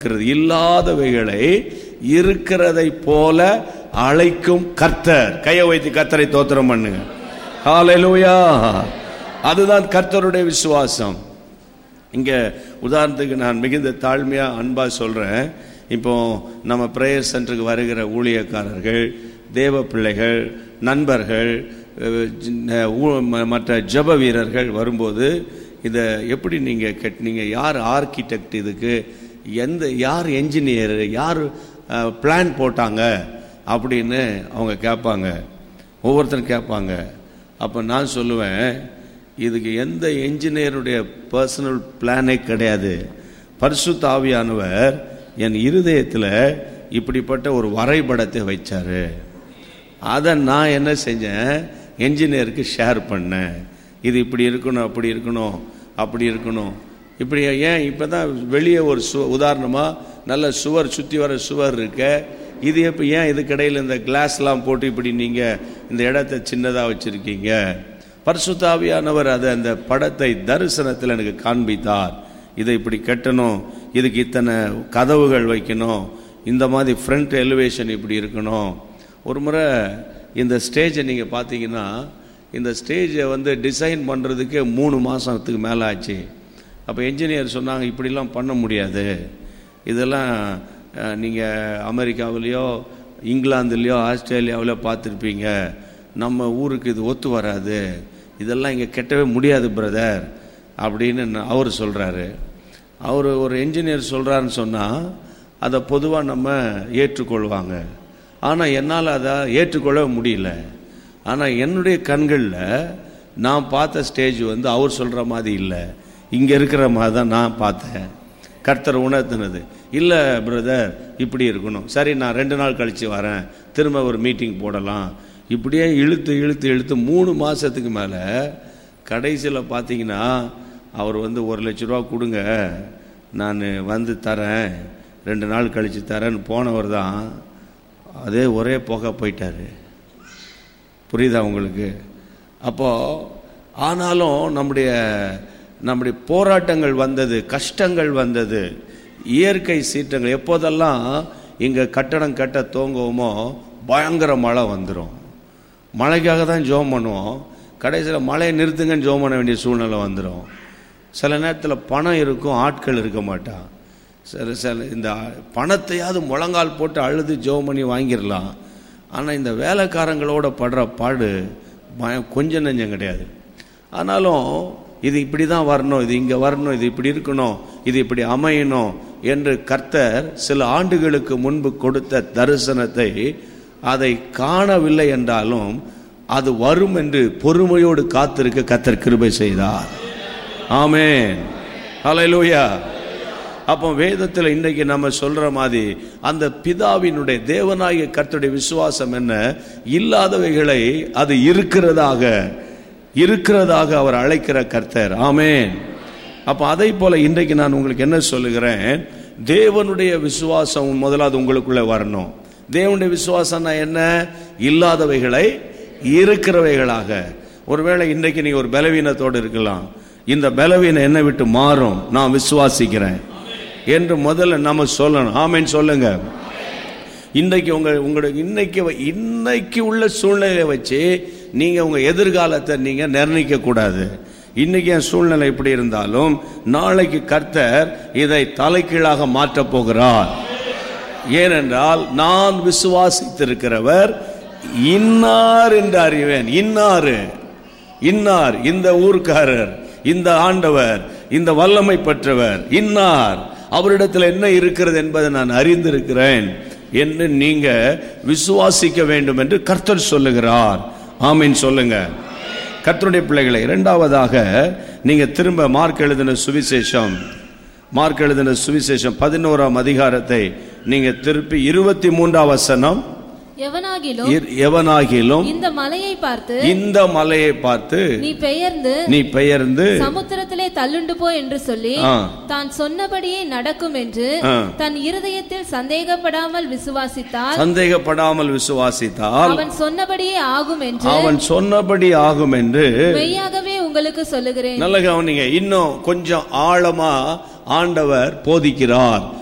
இருக்கிறது இல்லாதவைகளை இருக்கிறதை போல அழைக்கும் கர்த்தர் கையை வைத்து கர்த்தரை தோத்திரம் பண்ணுங்க ஹalleluya அதுதான் கர்த்தருடைய விசுவாசம் இங்க உதாரணத்துக்கு நான் மிகுந்த தாழ்மையா அன்பா சொல்றேன் இப்போ நம்ம பிரேயர் சென்டருக்கு வருகிற ஊழியக்காரர்கள் தேவ பிள்ளைகள் நண்பர்கள் அஹ், ஜின்ன- ஊ- ம- மற்ற ஜெப வீரர்கள் வரும்போது இதை எப்படி நீங்க கட்டினீங்க யார் ஆர்கிடெக்ட் இதுக்கு எந்த யார் என்ஜினியர் யார் பிளான் போட்டாங்க அப்படின்னு அவங்க கேட்பாங்க ஒவ்வொருத்தரும் கேட்பாங்க அப்போ நான் சொல்லுவேன் இதுக்கு எந்த என்ஜினியருடைய பர்சனல் பிளானே கிடையாது பரிசுத்த ஆவியானவர் என் இருதயத்தில் இப்படிப்பட்ட ஒரு வரைபடத்தை வைச்சாரு அதை நான் என்ன செஞ்சேன் என்ஜினியருக்கு ஷேர் பண்ணேன் இது இப்படி இருக்கணும் அப்படி இருக்கணும் அப்படி இருக்கணும் இப்படி ஏன் இப்போ தான் வெளியே ஒரு சு உதாரணமாக நல்ல சுவர் சுற்றி வர சுவர் இருக்க இது எப்போ ஏன் இதுக்கிடையில் இந்த கிளாஸ்லாம் போட்டு இப்படி நீங்கள் இந்த இடத்த சின்னதாக வச்சுருக்கீங்க பரிசுத்தாவியானவர் அதை அந்த படத்தை தரிசனத்தில் எனக்கு காண்பித்தார் இதை இப்படி கட்டணும் இதுக்கு இத்தனை கதவுகள் வைக்கணும் இந்த மாதிரி ஃப்ரண்ட் எலிவேஷன் இப்படி இருக்கணும் ஒரு முறை இந்த ஸ்டேஜை நீங்கள் பார்த்தீங்கன்னா இந்த ஸ்டேஜை வந்து டிசைன் பண்ணுறதுக்கே மூணு மாதத்துக்கு மேலே ஆச்சு அப்போ என்ஜினியர் சொன்னாங்க இப்படிலாம் பண்ண முடியாது இதெல்லாம் நீங்கள் அமெரிக்காவிலேயோ இங்கிலாந்துலேயோ ஆஸ்திரேலியாவிலையோ பார்த்துருப்பீங்க நம்ம ஊருக்கு இது ஒத்து வராது இதெல்லாம் இங்கே கெட்டவே முடியாது பிரதர் அப்படின்னு நான் அவர் சொல்கிறாரு அவர் ஒரு என்ஜினியர் சொல்கிறாருன்னு சொன்னால் அதை பொதுவாக நம்ம ஏற்றுக்கொள்வாங்க ஆனால் என்னால் அதை ஏற்றுக்கொள்ளவே முடியல ஆனால் என்னுடைய கண்களில் நான் பார்த்த ஸ்டேஜ் வந்து அவர் சொல்கிற மாதிரி இல்லை இங்கே இருக்கிற மாதிரி தான் நான் பார்த்தேன் கர்த்தர் உணர்த்தினது இல்லை பிரதர் இப்படி இருக்கணும் சரி நான் ரெண்டு நாள் கழித்து வரேன் திரும்ப ஒரு மீட்டிங் போடலாம் இப்படியே இழுத்து இழுத்து இழுத்து மூணு மாதத்துக்கு மேலே கடைசியில் பார்த்தீங்கன்னா அவர் வந்து ஒரு லட்ச ரூபா கொடுங்க நான் வந்து தரேன் ரெண்டு நாள் கழித்து தரேன்னு போனவர் தான் அதே ஒரே புகை போயிட்டாரு புரியுதா உங்களுக்கு அப்போ ஆனாலும் நம்முடைய நம்முடைய போராட்டங்கள் வந்தது கஷ்டங்கள் வந்தது இயற்கை சீற்றங்கள் எப்போதெல்லாம் இங்கே கட்டடம் கட்ட தோங்குவோமோ பயங்கர மழை வந்துடும் மழைக்காக தான் ஜோம் பண்ணுவோம் கடைசியில் மழையை நிறுத்துங்கன்னு ஜோம் பண்ண வேண்டிய சூழ்நிலை வந்துடும் சில நேரத்தில் பணம் இருக்கும் ஆட்கள் இருக்க மாட்டான் சில சில இந்த பணத்தையாவது முழங்கால் போட்டு அழுது ஜோம் பண்ணி வாங்கிடலாம் ஆனால் இந்த வேலைக்காரங்களோட படுற பாடு பயம் கொஞ்சம் நெஞ்சம் கிடையாது ஆனாலும் இது இப்படி தான் வரணும் இது இங்கே வரணும் இது இப்படி இருக்கணும் இது இப்படி அமையணும் என்று கர்த்தர் சில ஆண்டுகளுக்கு முன்பு கொடுத்த தரிசனத்தை அதை காணவில்லை என்றாலும் அது வரும் என்று பொறுமையோடு காத்திருக்க கர்த்தர் கிருபை செய்தார் ஆமென் ஹalleluya அப்போ வேதத்தில் இன்றைக்கு நம்ம சொல்ற மாதிரி அந்த பிதாவினுடைய தேவனாகிய கர்த்தருடைய விசுவாசம் என்ன இல்லாதவைகளை அது இருக்கிறதாக இருக்கிறதாக அவர் அழைக்கிற கர்த்தர் ஆமென் அப்போ அதை போல இன்றைக்கு நான் உங்களுக்கு என்ன சொல்லுகிறேன் தேவனுடைய விசுவாசம் முதலாவது உங்களுக்குள்ள வரணும் தேவனுடைய விசுவாசம்னா என்ன இல்லாதவைகளை இருக்கிறவைகளாக ஒருவேளை இன்றைக்கு நீங்க ஒரு பலவீனத்தோடு இருக்கலாம் இந்த பலவீனம் என்னை விட்டு மாறும் நான் விசுவாசிக்கிறேன் என்று முதல்ல நம்ம சொல்லணும் ஆமென் சொல்லுங்க இன்றைக்கு உங்க உங்களோட இன்னைக்கு வ- இன்னைக்கு உள்ள சூழ்நிலையை வச்சு நீங்க உங்க எதிர்காலத்தை நீங்க நிர்ணயிக்க கூடாது இன்னைக்கு என் சூழ்நிலை இப்படி இருந்தாலும் நாளைக்கு கர்த்தர் இதை தலைகீழாக மாற்றப் போகிறார் ஏனென்றால் நான் விசுவாசித்திருக்கிறவர் இன்னார் என்று அறிவேன் இன்னாரு இன்னார் இந்த ஊர்க்காரர் இந்த ஆண்டவர் இந்த வல்லமை பெற்றவர் இன்னார் அவரிடத்தில் என்ன இருக்கிறது என்பதை நான் அறிந்திருக்கிறேன் என்று நீங்க விசுவாசிக்க வேண்டும் என்று கர்த்தர் சொல்லுகிறார் ஆமீன் சொல்லுங்க கர்த்தருடைய பிள்ளைகளை இரண்டாவதாக நீங்க திரும்ப மார்க் எழுதின சுவிசேஷம் மார்க் எழுதின சுவிசேஷம் பதினோராம் அதிகாரத்தை நீங்க திருப்பி இருபத்தி மூன்றாம் வசனம் எவனாகிலும் இர்- எவனாகிலும் இந்த மலையை பார்த்து இந்த மலையை பார்த்து நீ பெயர்ந்து நீ பெயர்ந்து சமுத்திரத்திலே தள்ளுண்டு போ என்று சொல்லி ஆ. தான் சொன்னபடியே நடக்கும் என்று ஆ. தன் இருதயத்தில் சந்தேகப்படாமல் விசுவாசித்தால் சந்தேகப்படாமல் விசுவாசித்தால் அவன் சொன்னபடியே ஆகும் என்று அவன் சொன்னபடி ஆகும் என்று மெய்யாகவே உங்களுக்கு சொல்லுகிறேன் நல்ல கவனிங்க இன்னும் கொஞ்சம் ஆழமா ஆண்டவர் போதிக்கிறார்